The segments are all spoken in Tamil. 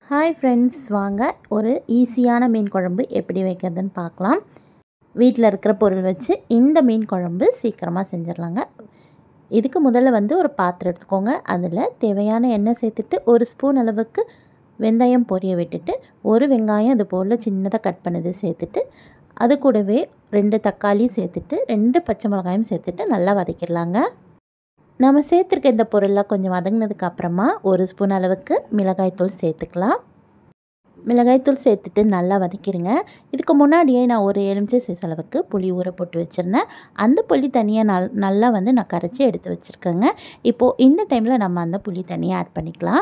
ஹாய் ஃப்ரெண்ட்ஸ் வாங்க ஒரு ஈஸியான மீன் குழம்பு எப்படி வைக்கிறதுன்னு பார்க்கலாம் வீட்டில் இருக்கிற பொருள் வச்சு இந்த மீன் குழம்பு சீக்கிரமாக செஞ்சிடலாங்க இதுக்கு முதல்ல வந்து ஒரு பாத்திரம் எடுத்துக்கோங்க அதில் தேவையான எண்ணெய் சேர்த்துட்டு ஒரு ஸ்பூன் அளவுக்கு வெந்தயம் பொரிய விட்டுட்டு ஒரு வெங்காயம் இது போல் சின்னதாக கட் பண்ணது சேர்த்துட்டு அது கூடவே ரெண்டு தக்காளி சேர்த்துட்டு ரெண்டு பச்சை மிளகாயும் சேர்த்துட்டு நல்லா வதக்கிடலாங்க நம்ம சேர்த்துருக்க இந்த பொருள்லாம் கொஞ்சம் வதங்கினதுக்கு அப்புறமா ஒரு ஸ்பூன் அளவுக்கு மிளகாய்த்தூள் சேர்த்துக்கலாம் மிளகாய்த்தூள் சேர்த்துட்டு நல்லா வதக்கிடுங்க இதுக்கு முன்னாடியே நான் ஒரு எலுமிச்சை சைஸ் அளவுக்கு புளி ஊற போட்டு வச்சுருந்தேன் அந்த புளி தனியாக நல் நல்லா வந்து நான் கரைச்சி எடுத்து வச்சுருக்கேங்க இப்போது இந்த டைமில் நம்ம அந்த புளி தண்ணியை ஆட் பண்ணிக்கலாம்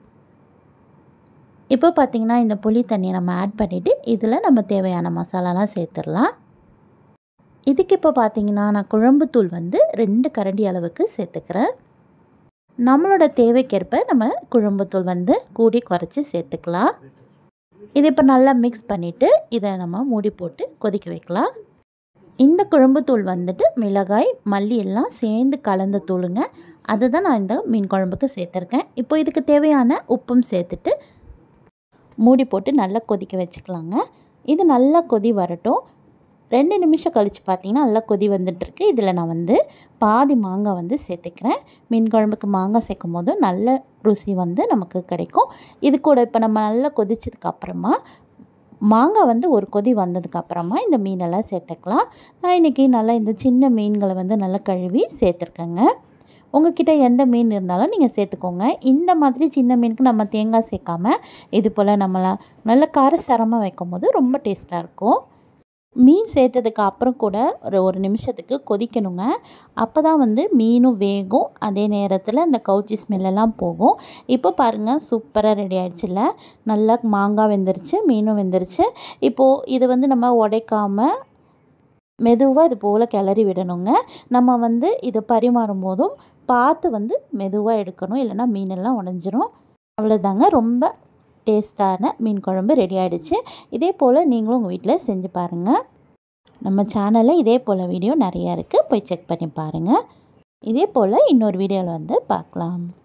இப்போ பார்த்திங்கன்னா இந்த புளி தண்ணியை நம்ம ஆட் பண்ணிவிட்டு இதில் நம்ம தேவையான மசாலாலாம் சேர்த்துடலாம் இதுக்கு இப்போ பார்த்தீங்கன்னா நான் குழம்புத்தூள் வந்து ரெண்டு கரண்டி அளவுக்கு சேர்த்துக்கிறேன் நம்மளோட தேவைக்கேற்ப நம்ம குழம்புத்தூள் வந்து கூடி குறைச்சி சேர்த்துக்கலாம் இது இப்போ நல்லா மிக்ஸ் பண்ணிவிட்டு இதை நம்ம மூடி போட்டு கொதிக்க வைக்கலாம் இந்த குழம்புத்தூள் வந்துட்டு மிளகாய் மல்லி எல்லாம் சேர்ந்து கலந்த தூளுங்க அதுதான் நான் இந்த மீன் குழம்புக்கு சேர்த்துருக்கேன் இப்போ இதுக்கு தேவையான உப்பும் சேர்த்துட்டு மூடி போட்டு நல்லா கொதிக்க வச்சுக்கலாங்க இது நல்லா கொதி வரட்டும் ரெண்டு நிமிஷம் கழித்து பார்த்தீங்கன்னா நல்லா கொதி வந்துட்டுருக்கு இதில் நான் வந்து பாதி மாங்காய் வந்து சேர்த்துக்கிறேன் மீன் குழம்புக்கு மாங்காய் சேர்க்கும் போது நல்ல ருசி வந்து நமக்கு கிடைக்கும் இது கூட இப்போ நம்ம நல்லா கொதிச்சதுக்கு அப்புறமா மாங்காய் வந்து ஒரு கொதி வந்ததுக்கப்புறமா இந்த மீனெல்லாம் சேர்த்துக்கலாம் நான் இன்றைக்கி நல்லா இந்த சின்ன மீன்களை வந்து நல்லா கழுவி சேர்த்துருக்கேங்க உங்ககிட்ட எந்த மீன் இருந்தாலும் நீங்கள் சேர்த்துக்கோங்க இந்த மாதிரி சின்ன மீனுக்கு நம்ம தேங்காய் சேர்க்காம இது போல் நம்மளாம் நல்ல காரசாரமாக வைக்கும் போது ரொம்ப டேஸ்ட்டாக இருக்கும் மீன் சேர்த்ததுக்கு அப்புறம் கூட ஒரு ஒரு நிமிஷத்துக்கு கொதிக்கணுங்க அப்போ தான் வந்து மீனும் வேகும் அதே நேரத்தில் அந்த கவுச்சி ஸ்மெல்லெல்லாம் போகும் இப்போ பாருங்கள் சூப்பராக ரெடி ஆகிடுச்சுல நல்லா மாங்காய் வெந்துருச்சு மீனும் வெந்துருச்சு இப்போது இது வந்து நம்ம உடைக்காமல் மெதுவாக இது போல் கிளறி விடணுங்க நம்ம வந்து இதை பரிமாறும் போதும் பார்த்து வந்து மெதுவாக எடுக்கணும் இல்லைன்னா மீனெல்லாம் உடஞ்சிரும் அவ்வளோதாங்க ரொம்ப டேஸ்டான மீன் குழம்பு ரெடி ஆகிடுச்சு இதே போல் நீங்களும் உங்கள் வீட்டில் செஞ்சு பாருங்கள் நம்ம சேனலில் இதே போல் வீடியோ நிறையா இருக்குது போய் செக் பண்ணி பாருங்கள் இதே போல் இன்னொரு வீடியோவில் வந்து பார்க்கலாம்